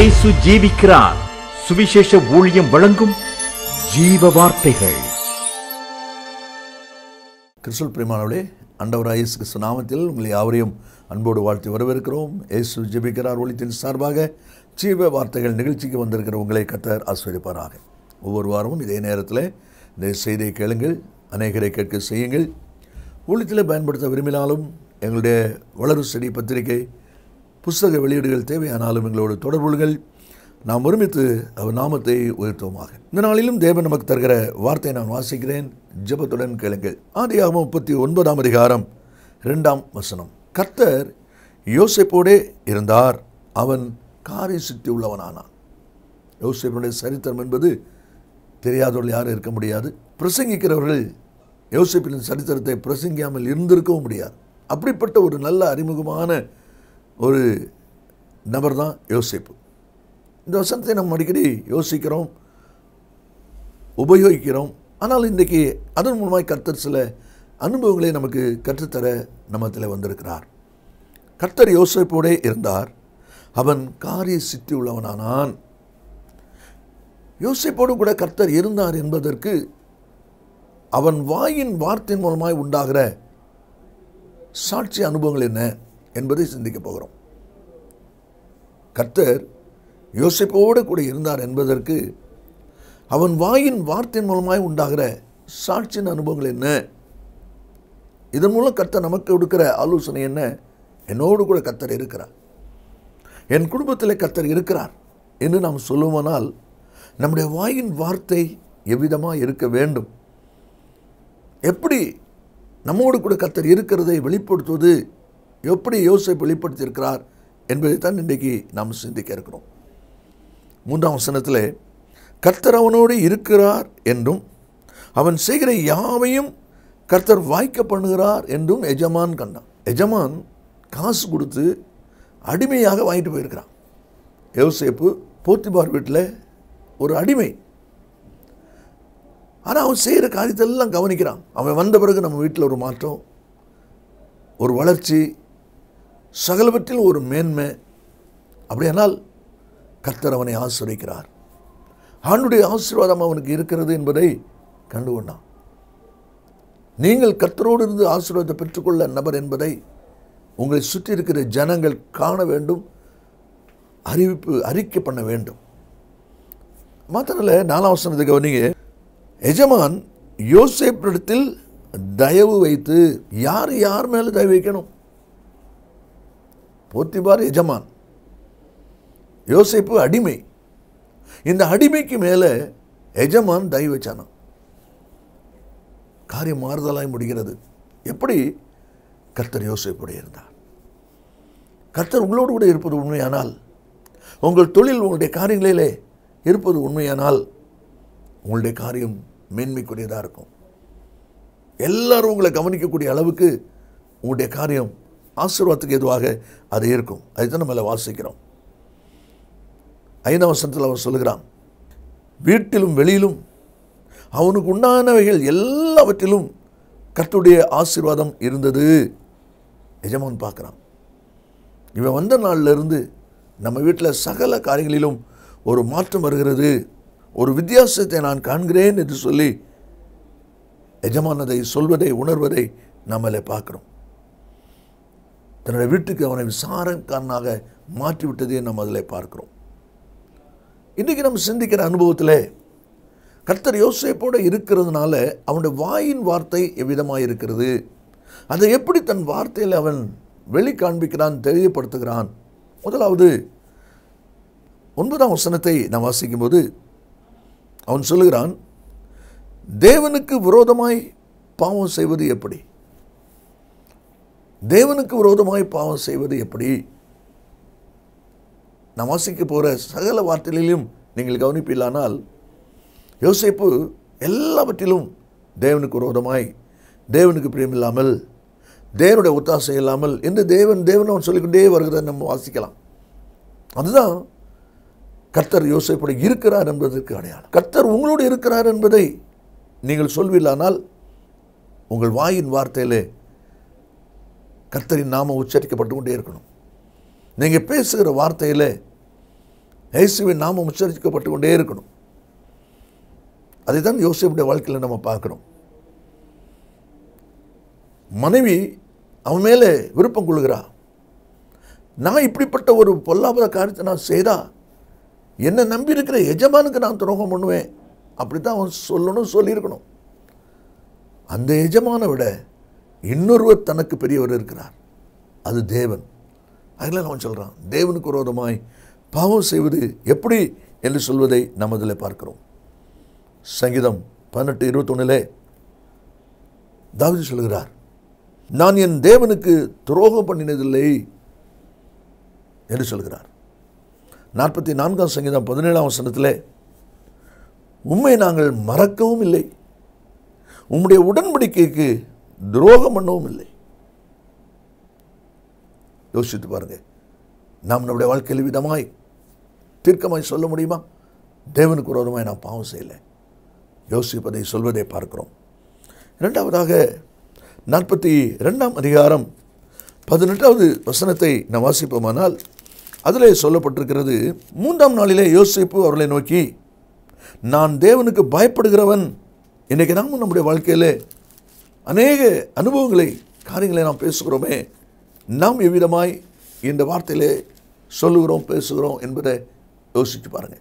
இயேசு ஜீவிக்கிறார் சுவிசேஷ ஊழியம் வழங்கும் ஜீவ வார்த்தைகள் கிறிஸ்துவ பிரியமானவர்களே ஆண்டவராக இயேசு கிறிஸ்து நாமத்தில் உங்களை யாவரையும் அன்போடு வாழ்த்தி வரவேற்கிறோம் இயேசு ஜெபிக்கிறார் ஒளித்தின் சார்பாக ஜீவ வார்த்தைகள் நிகழ்ச்சிக்கு வந்திருக்கிற உங்களை கத்தர் ஆஸ்வதிப்பாராக ஒவ்வொரு வாரமும் இதே நேரத்தில் இந்த செய்தியை கேளுங்கள் அநேகரை கேட்க செய்யுங்கள் ஊழியத்தில் பயன்படுத்த விரும்பினாலும் எங்களுடைய வளரு செடி பத்திரிகை புஸ்தக வெளியீடுகள் தேவையானாலும் எங்களோடு தொடர்புகள் நாம் ஒருமித்து அவர் நாமத்தை உயர்த்துவோமாக இந்த நாளிலும் தேவன் நமக்கு தருகிற வார்த்தையை நான் வாசிக்கிறேன் ஜெபத்துடன் கேளுங்கள் ஆதியாகமம் முப்பத்தி ஒன்பதாம் அதிகாரம் இரண்டாம் வசனம் கர்த்தர் யோசேப்போடே இருந்தார் அவன் காரை சுற்றி உள்ளவனானான் யோசேப்பனுடைய சரித்திரம் என்பது தெரியாதவர்கள் யாரும் இருக்க முடியாது பிரசங்கிக்கிறவர்கள் யோசேப்பின் சரித்திரத்தை பிரசங்கியாமல் இருந்திருக்கவும் முடியாது அப்படிப்பட்ட ஒரு நல்ல அறிமுகமான ஒரு நபர் தான் யோசிப்பு இந்த வசனத்தை நம்ம அடிக்கடி யோசிக்கிறோம் உபயோகிக்கிறோம் ஆனால் இன்றைக்கி அதன் மூலமாய் கர்த்தர் சில அனுபவங்களை நமக்கு கற்றுத்தர நம்மத்தில் வந்திருக்கிறார் கர்த்தர் யோசிப்போடே இருந்தார் அவன் காரிய சித்தி உள்ளவனானான் யோசிப்போடு கூட கர்த்தர் இருந்தார் என்பதற்கு அவன் வாயின் வார்த்தையின் மூலமாய் உண்டாகிற சாட்சி அனுபவங்கள் என்ன என்பதை சிந்திக்கப் போகிறோம் கர்த்தர் யோசிப்போடு கூட இருந்தார் என்பதற்கு அவன் வாயின் வார்த்தையின் மூலமாய் உண்டாகிற சாட்சியின் அனுபவங்கள் என்ன இதன் மூலம் கர்த்தர் நமக்கு கொடுக்கிற ஆலோசனை என்ன என்னோடு கூட கர்த்தர் இருக்கிறார் என் குடும்பத்தில் கர்த்தர் இருக்கிறார் என்று நாம் சொல்லுவோமானால் நம்முடைய வாயின் வார்த்தை எவ்விதமாக இருக்க வேண்டும் எப்படி நம்மோடு கூட கர்த்தர் இருக்கிறதை வெளிப்படுத்துவது எப்படி யோசிப்பு வெளிப்படுத்தியிருக்கிறார் என்பதை தான் இன்றைக்கு நாம் சிந்திக்க இருக்கிறோம் மூன்றாம் வசனத்தில் கர்த்தர் அவனோடு இருக்கிறார் என்றும் அவன் செய்கிற யாவையும் கர்த்தர் வாய்க்க பண்ணுகிறார் என்றும் எஜமான் கண்டான் எஜமான் காசு கொடுத்து அடிமையாக வாங்கிட்டு போயிருக்கிறான் யோசேப்பு போத்திபார் வீட்டில் ஒரு அடிமை ஆனால் அவன் செய்கிற காரியத்தெல்லாம் கவனிக்கிறான் அவன் வந்த பிறகு நம்ம வீட்டில் ஒரு மாற்றம் ஒரு வளர்ச்சி சகலவற்றில் ஒரு மேன்மை அப்படியானால் கர்த்தர் அவனை ஆசிரியக்கிறார் ஆண்டுடைய ஆசீர்வாதம் அவனுக்கு இருக்கிறது என்பதை கண்டு கொண்டான் நீங்கள் கர்த்தரோடு இருந்து ஆசீர்வாதத்தை பெற்றுக்கொள்ள நபர் என்பதை உங்களை சுற்றி இருக்கிற ஜனங்கள் காண வேண்டும் அறிவிப்பு அறிக்கை பண்ண வேண்டும் மாத்திரல நாலாம் வசனத்தை கவனிங்க எஜமான் யோசேப்பிடத்தில் தயவு வைத்து யார் யார் மேலே தயவு வைக்கணும் போத்திபார் எஜமான் யோசிப்பு அடிமை இந்த அடிமைக்கு மேலே எஜமான் தயவு வச்சானான் காரியம் மாறுதலாய் முடிகிறது எப்படி கர்த்தர் யோசிப்புடைய இருந்தார் கர்த்தர் உங்களோடு கூட இருப்பது உண்மையானால் உங்கள் தொழில் உங்களுடைய காரியங்களிலே இருப்பது உண்மையானால் உங்களுடைய காரியம் மேன்மைக்குரியதாக இருக்கும் எல்லாரும் உங்களை கவனிக்கக்கூடிய அளவுக்கு உங்களுடைய காரியம் ஆசீர்வாதத்துக்கு எதுவாக அது இருக்கும் அதுதான் நம்மள வாசிக்கிறோம் ஐந்தாம் வசனத்தில் அவன் சொல்லுகிறான் வீட்டிலும் வெளியிலும் அவனுக்கு உண்டானவைகள் எல்லாவற்றிலும் கர்த்துடைய ஆசீர்வாதம் இருந்தது எஜமான் பார்க்குறான் இவன் வந்த நாள்ல இருந்து நம்ம வீட்டில் சகல காரியங்களிலும் ஒரு மாற்றம் வருகிறது ஒரு வித்தியாசத்தை நான் காண்கிறேன் என்று சொல்லி எஜமானதை சொல்வதை உணர்வதை நம்மளை பார்க்குறோம் தன்னுடைய வீட்டுக்கு அவனை விசாரக்காரனாக மாற்றிவிட்டதை நம்ம அதில் பார்க்கிறோம் இன்றைக்கி நம்ம சிந்திக்கிற அனுபவத்தில் கர்த்தர் யோசேப்போடு இருக்கிறதுனால அவனுடைய வாயின் வார்த்தை எவ்விதமாக இருக்கிறது அதை எப்படி தன் வார்த்தையில் அவன் வெளி காண்பிக்கிறான் தெரியப்படுத்துகிறான் முதலாவது ஒன்பதாம் வசனத்தை நாம் வாசிக்கும்போது அவன் சொல்லுகிறான் தேவனுக்கு விரோதமாய் பாவம் செய்வது எப்படி தேவனுக்கு விரோதமாய் பாவம் செய்வது எப்படி நான் வாசிக்க போகிற சகல வார்த்தைகளிலும் நீங்கள் கவனிப்பில்லானால் யோசிப்பு எல்லாவற்றிலும் தேவனுக்கு விரோதமாய் தேவனுக்கு பிரியமில்லாமல் தேவனுடைய ஒத்தாசை இல்லாமல் என்று தேவன் தேவன் அவன் சொல்லிக்கொண்டே வருகிறத நம்ம வாசிக்கலாம் அதுதான் கர்த்தர் யோசிப்போட இருக்கிறார் என்பதற்கு அடையாளம் கர்த்தர் உங்களோடு இருக்கிறார் என்பதை நீங்கள் சொல்வீர்களானால் உங்கள் வாயின் வார்த்தையிலே கர்த்தரின் நாமம் உச்சரிக்கப்பட்டு கொண்டே இருக்கணும் நீங்கள் பேசுகிற வார்த்தையில் இயேசுவின் நாமம் உச்சரிக்கப்பட்டு கொண்டே இருக்கணும் அதை தான் யோசிப்புடைய வாழ்க்கையில் நம்ம பார்க்குறோம் மனைவி அவன் மேலே விருப்பம் கொள்கிறா நான் இப்படிப்பட்ட ஒரு பொல்லாத காரியத்தை நான் செய்தா என்னை நம்பி இருக்கிற எஜமானுக்கு நான் துரோகம் பண்ணுவேன் அப்படி தான் அவன் சொல்லணும் சொல்லியிருக்கணும் அந்த எஜமான விட இன்னொருவர் தனக்கு பெரியவர் இருக்கிறார் அது தேவன் அதில் அவன் சொல்கிறான் தேவனுக்கு விரோதமாய் பாவம் செய்வது எப்படி என்று சொல்வதை நாம் அதில் பார்க்கிறோம் சங்கீதம் பதினெட்டு இருபத்தொன்னிலே தாவீது சொல்கிறார் நான் என் தேவனுக்கு துரோகம் பண்ணினதில்லை என்று சொல்கிறார் நாற்பத்தி நான்காம் சங்கீதம் பதினேழாம் வசனத்திலே உண்மை நாங்கள் மறக்கவும் இல்லை உம்முடைய உடன்படிக்கைக்கு துரோகம் பண்ணவும் இல்லை யோசித்து பாருங்க நாம் நம்முடைய வாழ்க்கையில் விதமாய் தீர்க்கமாய் சொல்ல முடியுமா தேவனுக்கு விரோதமாய் நான் பாவம் செய்யலை யோசிப்பதை சொல்வதை பார்க்கிறோம் இரண்டாவதாக நாற்பத்தி ரெண்டாம் அதிகாரம் பதினெட்டாவது வசனத்தை நாம் வாசிப்போமானால் அதிலே சொல்லப்பட்டிருக்கிறது மூன்றாம் நாளிலே யோசிப்பு அவர்களை நோக்கி நான் தேவனுக்கு பயப்படுகிறவன் இன்றைக்கி நாமும் நம்முடைய வாழ்க்கையில் அநேக அனுபவங்களை காரியங்களை நாம் பேசுகிறோமே நாம் எவ்விதமாய் இந்த வார்த்தையிலே சொல்லுகிறோம் பேசுகிறோம் என்பதை யோசித்து பாருங்கள்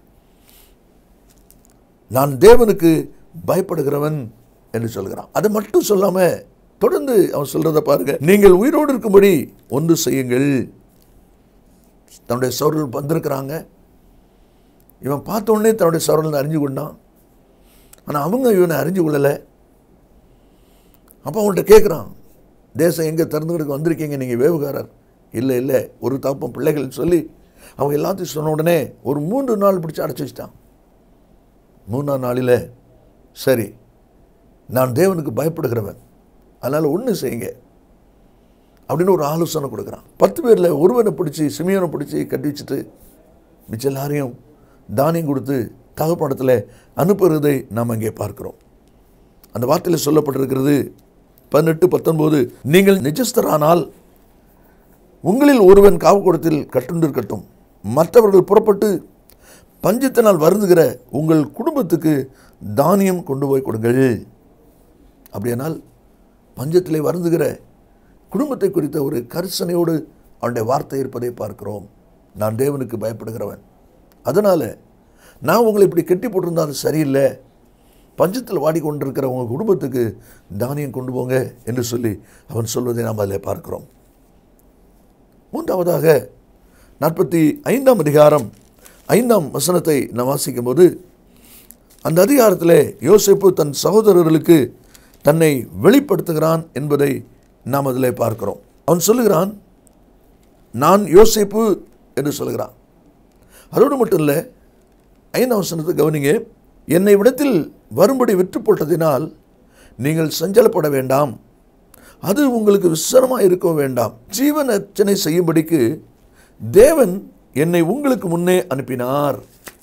நான் தேவனுக்கு பயப்படுகிறவன் என்று சொல்கிறான் அதை மட்டும் சொல்லாமல் தொடர்ந்து அவன் சொல்கிறத பாருங்க நீங்கள் உயிரோடு இருக்கும்படி ஒன்று செய்யுங்கள் தன்னுடைய சோழர்கள் வந்திருக்கிறாங்க இவன் பார்த்த உடனே தன்னுடைய சோழர்கள் அறிஞ்சு கொண்டான் ஆனால் அவங்க இவனை அறிஞ்சு கொள்ளலை அப்போ அவன்கிட்ட கேட்குறான் தேசம் எங்கே திறந்துக்கிறதுக்கு வந்திருக்கீங்க நீங்கள் வேவுகாரர் இல்லை இல்லை ஒரு தாப்பம் பிள்ளைகள் சொல்லி அவங்க எல்லாத்தையும் சொன்ன உடனே ஒரு மூன்று நாள் பிடிச்சி அடைச்சி வச்சிட்டான் மூணாம் நாளில் சரி நான் தேவனுக்கு பயப்படுகிறவன் அதனால் ஒன்று செய்யுங்க அப்படின்னு ஒரு ஆலோசனை கொடுக்குறான் பத்து பேரில் ஒருவனை பிடிச்சி சிமியனை பிடிச்சி கட்டி வச்சுட்டு மிச்சம் எல்லாரையும் தானியம் கொடுத்து தகப்படத்தில் அனுப்புறதை நாம் அங்கே பார்க்கிறோம் அந்த வார்த்தையில் சொல்லப்பட்டிருக்கிறது பதினெட்டு பத்தொன்பது நீங்கள் நிஜஸ்தரானால் உங்களில் ஒருவன் காவக்கூடத்தில் கட்டுண்டிருக்கட்டும் மற்றவர்கள் புறப்பட்டு பஞ்சத்தினால் வருந்துகிற உங்கள் குடும்பத்துக்கு தானியம் கொண்டு போய் கொடுங்கள் அப்படியானால் பஞ்சத்திலே வருந்துகிற குடும்பத்தை குறித்த ஒரு கரிசனையோடு அவனுடைய வார்த்தை இருப்பதை பார்க்கிறோம் நான் தேவனுக்கு பயப்படுகிறவன் அதனால் நான் உங்களை இப்படி கெட்டி போட்டிருந்தா அது சரியில்லை பஞ்சத்தில் வாடிக்கொண்டிருக்கிற உங்கள் குடும்பத்துக்கு தானியம் கொண்டு போங்க என்று சொல்லி அவன் சொல்வதை நாம் அதில் பார்க்கிறோம் மூன்றாவதாக நாற்பத்தி ஐந்தாம் அதிகாரம் ஐந்தாம் வசனத்தை நாம் வாசிக்கும்போது அந்த அதிகாரத்தில் யோசிப்பு தன் சகோதரர்களுக்கு தன்னை வெளிப்படுத்துகிறான் என்பதை நாம் அதில் பார்க்கிறோம் அவன் சொல்லுகிறான் நான் யோசிப்பு என்று சொல்கிறான் அதோடு மட்டும் இல்லை ஐந்தாம் வசனத்தை கவனிங்க என்னை விடத்தில் வரும்படி விற்று போட்டதினால் நீங்கள் சஞ்சலப்பட வேண்டாம் அது உங்களுக்கு விசரமாக இருக்க வேண்டாம் ஜீவன் அர்ச்சனை செய்யும்படிக்கு தேவன் என்னை உங்களுக்கு முன்னே அனுப்பினார்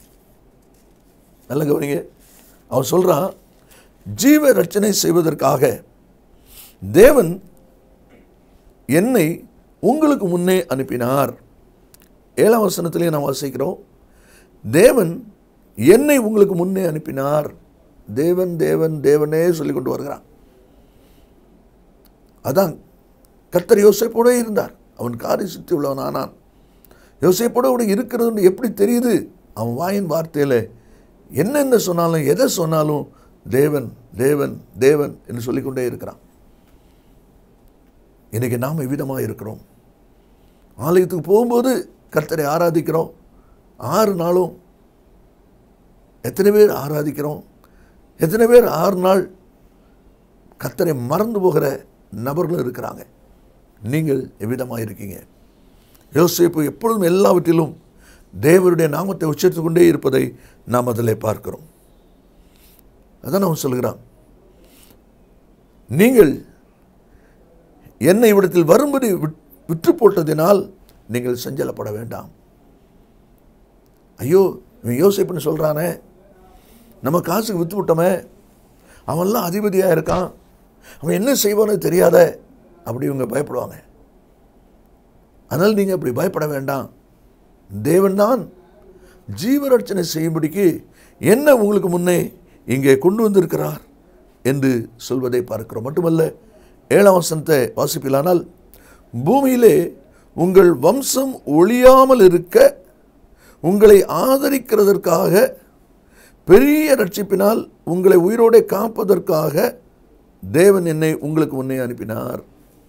நல்ல கவனிங்க அவன் சொல்கிறான் ஜீவ ரட்சனை செய்வதற்காக தேவன் என்னை உங்களுக்கு முன்னே அனுப்பினார் ஏழாம் வசனத்திலே நாம் வாசிக்கிறோம் தேவன் என்னை உங்களுக்கு முன்னே அனுப்பினார் தேவன் தேவன் தேவனே சொல்லி கொண்டு வருகிறான் அதான் கர்த்தர் யோசிப்போட இருந்தார் அவன் காரி சுற்றி உள்ளவன் ஆனான் யோசிப்போட கூட இருக்கிறதுன்னு எப்படி தெரியுது அவன் வாயின் வார்த்தையில் என்னென்ன சொன்னாலும் எதை சொன்னாலும் தேவன் தேவன் தேவன் என்று சொல்லிக்கொண்டே இருக்கிறான் இன்றைக்கி நாம் எவ்விதமாக இருக்கிறோம் ஆலயத்துக்கு போகும்போது கர்த்தரை ஆராதிக்கிறோம் ஆறு நாளும் எத்தனை பேர் ஆராதிக்கிறோம் எத்தனை பேர் ஆறு நாள் கர்த்தரை மறந்து போகிற நபர்களும் இருக்கிறாங்க நீங்கள் எவ்விதமாக இருக்கீங்க யோசிப்பு எப்பொழுதும் எல்லாவற்றிலும் தேவருடைய நாமத்தை உச்சரித்து கொண்டே இருப்பதை நாம் அதில் பார்க்கிறோம் அதான் அவன் சொல்கிறான் நீங்கள் என்னை இவ்விடத்தில் வரும்படி விட்- விற்று போட்டதினால் நீங்கள் சஞ்சலப்பட வேண்டாம் ஐயோ இவன் யோசிப்புன்னு சொல்கிறானே நம்ம காசுக்கு விற்று விட்டோமே அவன்லாம் அதிபதியாக இருக்கான் அவன் என்ன செய்வானோ தெரியாத அப்படி இவங்க பயப்படுவாங்க அதனால் நீங்கள் அப்படி பயப்பட வேண்டாம் தேவன்தான் ஜீவரட்சணை செய்யும்படிக்கு என்ன உங்களுக்கு முன்னே இங்கே கொண்டு வந்திருக்கிறார் என்று சொல்வதை பார்க்கிறோம் மட்டுமல்ல ஏழாம் வசனத்தை வாசிப்பிலானால் பூமியிலே உங்கள் வம்சம் ஒழியாமல் இருக்க உங்களை ஆதரிக்கிறதற்காக பெரிய ரட்சிப்பினால் உங்களை உயிரோடே காப்பதற்காக தேவன் என்னை உங்களுக்கு முன்னே அனுப்பினார்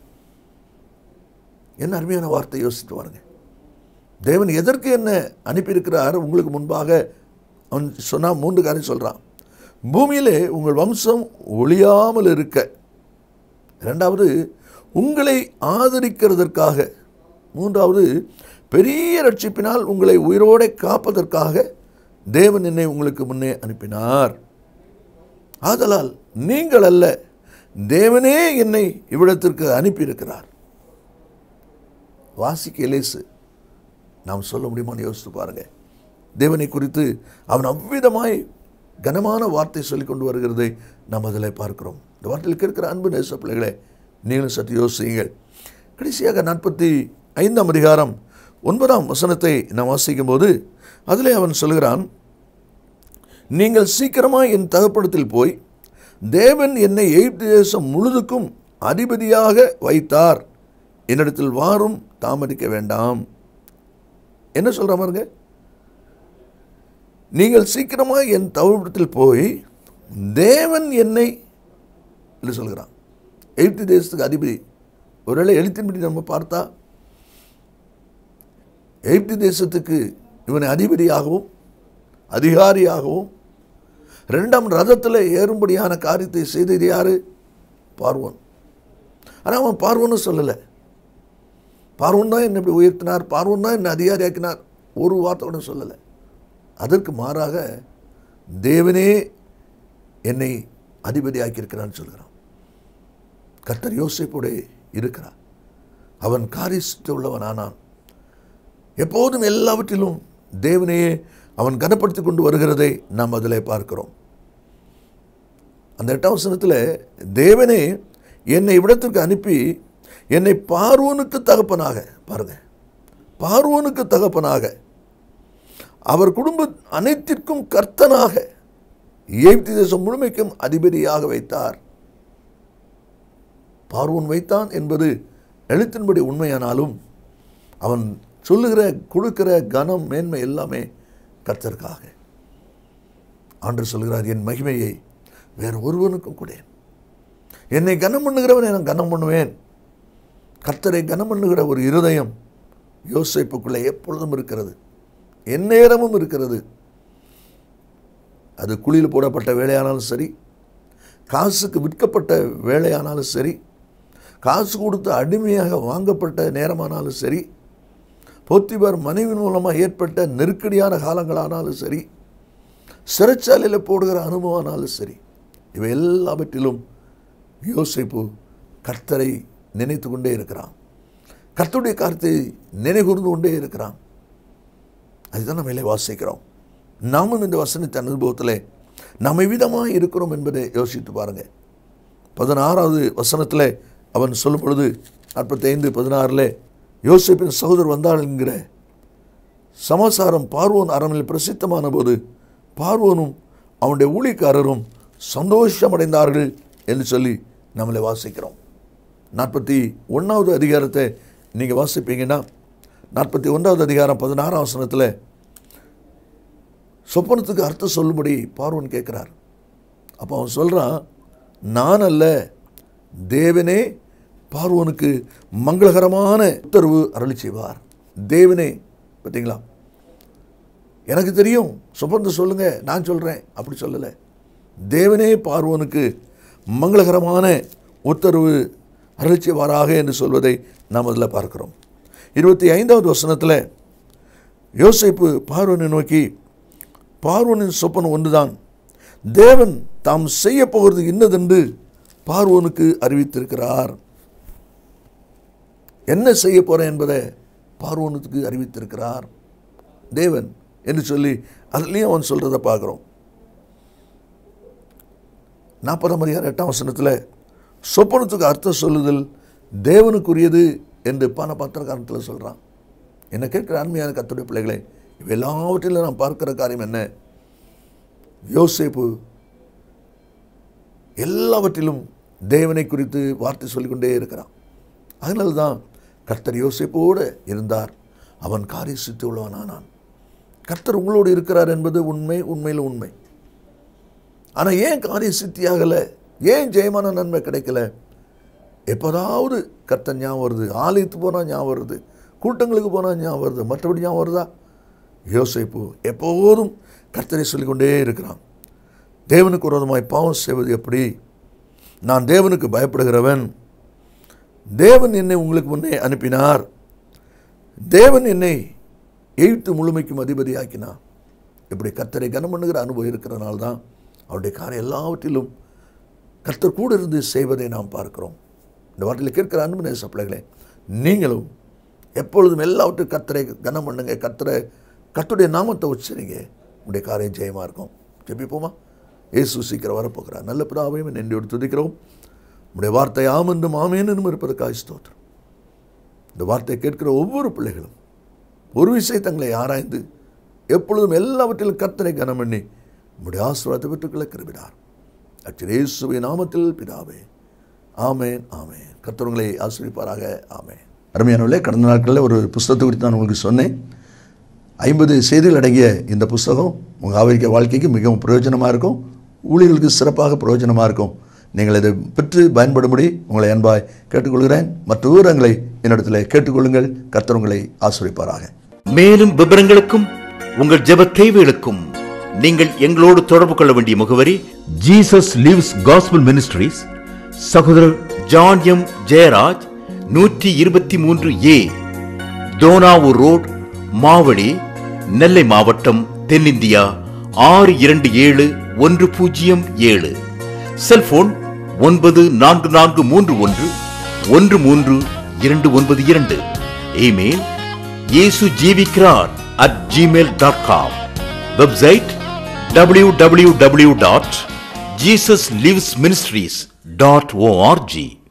என்ன அருமையான வார்த்தை யோசித்து பாருங்க தேவன் எதற்கு என்ன அனுப்பியிருக்கிறார் உங்களுக்கு முன்பாக அவன் சொன்னா மூன்று காரியம் சொல்றான் பூமியிலே உங்கள் வம்சம் ஒழியாமல் இருக்க இரண்டாவது உங்களை ஆதரிக்கிறதற்காக மூன்றாவது பெரிய ரட்சிப்பினால் உங்களை உயிரோടെ காப்பதற்காக தேவன் என்னை உங்களுக்கு முன்னே அனுப்பினார் ஆதலால் நீங்கள் அல்ல தேவனே என்னை இவ்விடத்திற்கு அனுப்பியிருக்கிறார் வாசிக்க இலேசு நாம் சொல்ல முடியுமான்னு யோசித்து பாருங்க தேவனை குறித்து அவன் அவ்விதமாய் கனமான வார்த்தை சொல்லிக் கொண்டு வருகிறதை நாம் அதில் பார்க்கிறோம் இந்த வார்த்தையில் இருக்கிற அன்பு நேச பிள்ளைகளே நீங்களும் சற்று யோசியுங்கள் கடைசியாக நாற்பத்தி ஐந்தாம் அதிகாரம் ஒன்பதாம் வசனத்தை நாம் வாசிக்கும் போது அதிலே அவன் சொல்கிறான் நீங்கள் சீக்கிரமாக என் தகப்படத்தில் போய் தேவன் என்னை எகிப்து தேசம் முழுதுக்கும் அதிபதியாக வைத்தார் என்னிடத்தில் வாரும் தாமதிக்க வேண்டாம் என்ன சொல்ற பாருங்க நீங்கள் சீக்கிரமாக என் தகப்படத்தில் போய் தேவன் என்னை என்று சொல்கிறான் எகிப்து தேசத்துக்கு அதிபதி ஒருவேளை எழுத்தின்படி நம்ம பார்த்தா எகிப்து தேசத்துக்கு இவனை அதிபதியாகவும் அதிகாரியாகவும் ரெண்டாம் ரதத்தில் ஏறும்படியான காரியத்தை செய்தது யாரு பார்வோன் ஆனால் அவன் பார்வோன்னு சொல்லலை பார்வன் தான் என்னை இப்படி உயர்த்தினார் பார்வன் தான் என்னை அதிகாரியாக்கினார் ஒரு வார்த்தை கூட சொல்லலை அதற்கு மாறாக தேவனே என்னை அதிபதியாக்கியிருக்கிறான்னு சொல்கிறான் கர்த்தர் யோசிப்போட இருக்கிறார் அவன் காரிசித்து உள்ளவன் ஆனான் எப்போதும் எல்லாவற்றிலும் தேவனையே அவன் கனப்படுத்தி கொண்டு வருகிறதை நாம் அதில் பார்க்கிறோம் அந்த எட்டாம் வசனத்தில் தேவனே என்னை இவ்விடத்திற்கு அனுப்பி என்னை பார்வோனுக்கு தகப்பனாக பாருங்க பார்வோனுக்கு தகப்பனாக அவர் குடும்ப அனைத்திற்கும் கர்த்தனாக எகிப்து தேசம் முழுமைக்கும் அதிபதியாக வைத்தார் பார்வோன் வைத்தான் என்பது எழுத்தின்படி உண்மையானாலும் அவன் சொல்லுகிற கொடுக்கிற கனம் மேன்மை எல்லாமே கர்த்தருக்காக ஆண்டு சொல்கிறார் என் மகிமையை வேறு ஒருவனுக்கும் கொடேன் என்னை கனம் பண்ணுகிறவனை நான் கனம் பண்ணுவேன் கர்த்தரை கனம் பண்ணுகிற ஒரு இருதயம் யோசிப்புக்குள்ளே எப்பொழுதும் இருக்கிறது எந்நேரமும் இருக்கிறது அது குழியில் போடப்பட்ட வேலையானாலும் சரி காசுக்கு விற்கப்பட்ட வேலையானாலும் சரி காசு கொடுத்து அடிமையாக வாங்கப்பட்ட நேரமானாலும் சரி போத்திபார் மனைவி மூலமாக ஏற்பட்ட நெருக்கடியான காலங்களானாலும் சரி சிறைச்சாலையில் போடுகிற அனுபவமானாலும் சரி இவை எல்லாவற்றிலும் யோசிப்பு கர்த்தரை நினைத்து கொண்டே இருக்கிறான் கர்த்தருடைய காரியத்தை நினைகூர்ந்து கொண்டே இருக்கிறான் அதுதான் நம்ம இதில் வாசிக்கிறோம் நாமும் இந்த வசனத்தை அனுபவத்தில் நம்ம விதமாக இருக்கிறோம் என்பதை யோசித்து பாருங்கள் பதினாறாவது வசனத்தில் அவன் சொல்லும் பொழுது நாற்பத்தைந்து பதினாறில் யோசிப்பின் சகோதரர் வந்தாள் என்கிற சமாசாரம் பார்வோன் அரணில் பிரசித்தமான போது பார்வோனும் அவனுடைய ஊழியக்காரரும் சந்தோஷமடைந்தார்கள் என்று சொல்லி நம்மளை வாசிக்கிறோம் நாற்பத்தி ஒன்றாவது அதிகாரத்தை நீங்கள் வாசிப்பீங்கன்னா நாற்பத்தி ஒன்றாவது அதிகாரம் பதினாறாம் வசனத்தில் சொப்பனத்துக்கு அர்த்தம் சொல்லும்படி பார்வன் கேட்குறார் அப்போ அவன் சொல்கிறான் நான் அல்ல தேவனே பார்வனுக்கு மங்களகரமான உத்தரவு அருளி செய்வார் தேவனே பார்த்தீங்களா எனக்கு தெரியும் சொப்பனத்தை சொல்லுங்க நான் சொல்கிறேன் அப்படி சொல்லலை தேவனே பார்வனுக்கு மங்களகரமான உத்தரவு அருளிச்செய்வாராக என்று சொல்வதை நாம் அதில் பார்க்கிறோம் இருபத்தி ஐந்தாவது வசனத்தில் யோசிப்பு பார்வனை நோக்கி பார்வனின் சொப்பனம் ஒன்றுதான் தேவன் தாம் செய்ய போகிறது இன்னதென்று பார்வோனுக்கு அறிவித்திருக்கிறார் என்ன செய்ய போகிறேன் என்பதை பார்வோனுக்கு அறிவித்திருக்கிறார் தேவன் என்று சொல்லி அதுலேயும் அவன் சொல்கிறத பார்க்குறோம் நாற்பதாம் அதிகாரம் எட்டாம் வசனத்தில் சொப்பனத்துக்கு அர்த்தம் சொல்லுதல் தேவனுக்குரியது என்று பண பத்திரக்காரத்தில் சொல்கிறான் என்ன கேட்குற அருமையான கத்துடைய பிள்ளைகளை இவை எல்லாவற்றிலும் நாம் பார்க்கிற காரியம் என்ன யோசேப்பு எல்லாவற்றிலும் தேவனை குறித்து வார்த்தை சொல்லிக்கொண்டே இருக்கிறான் அதனால தான் கர்த்தர் யோசேப்போடு இருந்தார் அவன் காரிய சித்தி உள்ளவனானான் கர்த்தர் உங்களோடு இருக்கிறார் என்பது உண்மை உண்மையில் உண்மை ஆனால் ஏன் காரிய சித்தியாகலை ஏன் ஜெயமான நன்மை கிடைக்கல எப்போதாவது கர்த்தர் ஞாபகம் வருது ஆலயத்துக்கு போனால் ஞாபகம் வருது கூட்டங்களுக்கு போனால் ஞாபகம் வருது மற்றபடி ஞாபகம் வருதா யோசிப்பு எப்போதும் கர்த்தரை சொல்லிக்கொண்டே இருக்கிறான் தேவனுக்கு விரோதமாய் பாவம் செய்வது எப்படி நான் தேவனுக்கு பயப்படுகிறவன் தேவன் என்னை உங்களுக்கு முன்னே அனுப்பினார் தேவன் என்னை எய்த்து முழுமைக்கும் அதிபதியாக்கினார் இப்படி கர்த்தரை கனம் பண்ணுகிற அனுபவம் இருக்கிறனால தான் அவருடைய காரியம் எல்லாவற்றிலும் கர்த்தர் கூட இருந்து செய்வதை நாம் பார்க்கிறோம் இந்த வார்த்தையில் கேட்கிற அன்பு நேச பிள்ளைகளே நீங்களும் எப்பொழுதும் எல்லாவற்றையும் கர்த்தரை கனம் பண்ணுங்க கர்த்தரை கர்த்தருடைய நாமத்தை உச்சரிங்க உங்களுடைய காரியம் ஜெயமாக இருக்கும் ஜெபிப்போமா இயேசு சீக்கிரம் வரப்போகிறார் நல்ல பிதாவையும் நன்றியோடு துதிக்கிறோம் உடைய வார்த்தை ஆம் என்றும் ஆமேன் என்றும் இருப்பதற்காக ஸ்தோத்திரம் இந்த வார்த்தையை கேட்கிற ஒவ்வொரு பிள்ளைகளும் ஒரு விஷயம் தங்களை ஆராய்ந்து எப்பொழுதும் எல்லாவற்றிலும் கர்த்தரை கனம் பண்ணி உம்முடைய ஆசீர்வாதத்தை பெற்றுக்கொள்ள கிருபினார் அச்சர் இயேசுவின் நாமத்தில் பிதாவே ஆமேன் ஆமேன் கர்த்தவங்களை ஆசிரிப்பாராக ஆமேன் அருமையானவர்களே கடந்த நாட்களில் ஒரு புஸ்தகத்தை குறித்து நான் உங்களுக்கு சொன்னேன் ஐம்பது செய்திகள் அடங்கிய இந்த புஸ்தகம் உங்கள் ஆரோக்கிய வாழ்க்கைக்கு மிகவும் பிரயோஜனமாக இருக்கும் ஊழியர்களுக்கு சிறப்பாக பிரயோஜனமாக இருக்கும் நீங்கள் இதை பெற்று பயன்படும்படி உங்களை அன்பாய் கேட்டுக்கொள்கிறேன் மற்ற விவரங்களை என்னிடத்தில் கேட்டுக்கொள்ளுங்கள் கர்த்தர் உங்களை ஆசிரிப்பாராக மேலும் விவரங்களுக்கும் உங்கள் ஜெப தேவைகளுக்கும் நீங்கள் எங்களோடு தொடர்பு கொள்ள வேண்டிய முகவரி ஜீசஸ் லிவ்ஸ் காஸ்பல் மினிஸ்ட்ரீஸ் சகோதரர் ஜான் எம் ஜெயராஜ் நூற்றி இருபத்தி மூன்று ஏ தோனாவூர் ரோட் மாவடி நெல்லை மாவட்டம் தென்னிந்தியா ஆறு இரண்டு ஏழு ஒன்று பூஜ்ஜியம் ஏழு செல்போன் ஒன்பது நான்கு நான்கு மூன்று ஒன்று ஒன்று மூன்று இரண்டு ஒன்பது இரண்டு இமெயில் இயேசு ஜீவிக்கிறார் at Gmail dot com website W W W dot Jesus Lives Ministries dot O R G